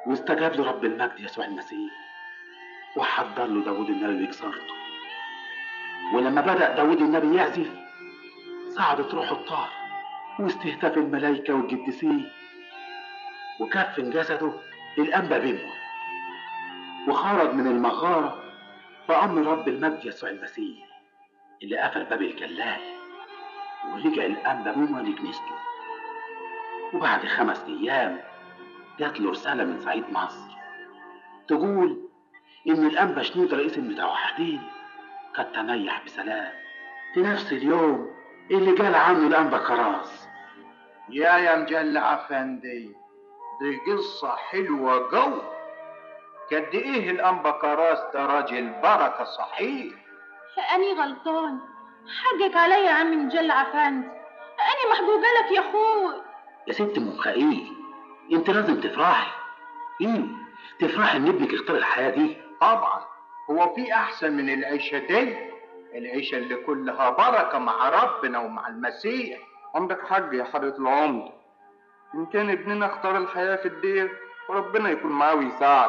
واستجاب له رب المجد يسوع المسيح وحضر له داود النبي بكسارته ولما بدأ داود النبي يعزف صعدت روحه الطار واستهتف الملائكة والقديسين وكفن جسده الأنبا بيمه وخرج من المغارة بأمر رب المجد يسوع المسيح اللي قفل باب الجلال ورجع الأنبا بيمه لكنيسته وبعد خمس أيام جات له رسالة من صعيد مصر تقول إن الأنبا شنود رئيس المتوحدين قد تنيح بسلام في نفس اليوم اللي قال عنه الأنبا كراس يا يا مجلع افندي دي قصة حلوة جو قد ايه الانبا كراس ده راجل بركة صحيح أني غلطان حقك عليا يا عم مجل عفانت أني محجوجة لك يا أخوي يا ست أم مخائيل أنت لازم تفرحي إيه تفرحي إن ابنك اختار الحياة دي طبعا هو في احسن من العيشة دي العيشة اللي كلها بركة مع ربنا ومع المسيح عندك حق يا حضرة العمد إن كان ابننا اختار الحياة في الدير وربنا يكون معاه ويساعد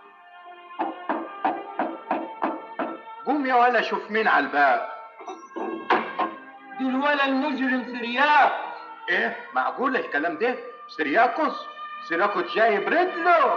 قوم يا ولا شوف مين على الباب دي الولا المجرم سرياق ايه معقول الكلام ده سرياكوس سرياكوس جايب رجله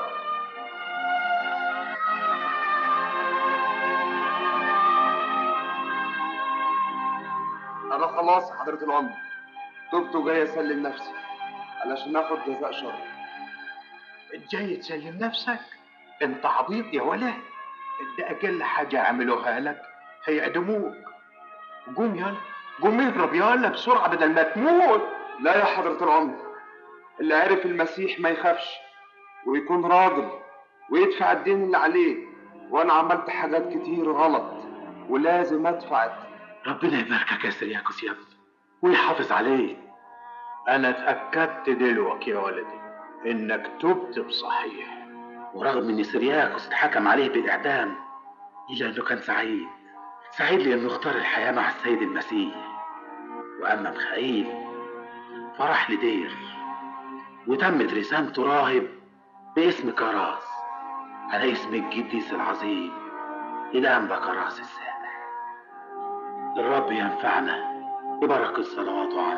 أنا خلاص يا حضرة العمد تبت وجاي أسلم نفسي علشان آخد جزاء شر جاي تسلم نفسك انت عبيط يا ولا ده اقل حاجة عملوها لك هيعدموك قوم يلا قوم اضرب يلا بسرعة بدل ما تموت لا يا حضرة العمد اللي عرف المسيح ما يخافش ويكون راجل ويدفع الدين اللي عليه وأنا عملت حاجات كتير غلط ولازم أدفع الدين ربنا يباركك يا سرياكوس يا ابني ويحافظ عليك انا اتأكدت دلوقتي يا ولدي انك تبت بصحيح ورغم ان سرياكوس اتحكم عليه بالاعدام الا انه كان سعيد سعيد لانه اختار الحياه مع السيد المسيح واما مخائيل فراح لدير وتمت رسامته راهب باسم كراس على اسم القديس العظيم الانبا كراس السابع الرب ينفعنا ببركه صلواته على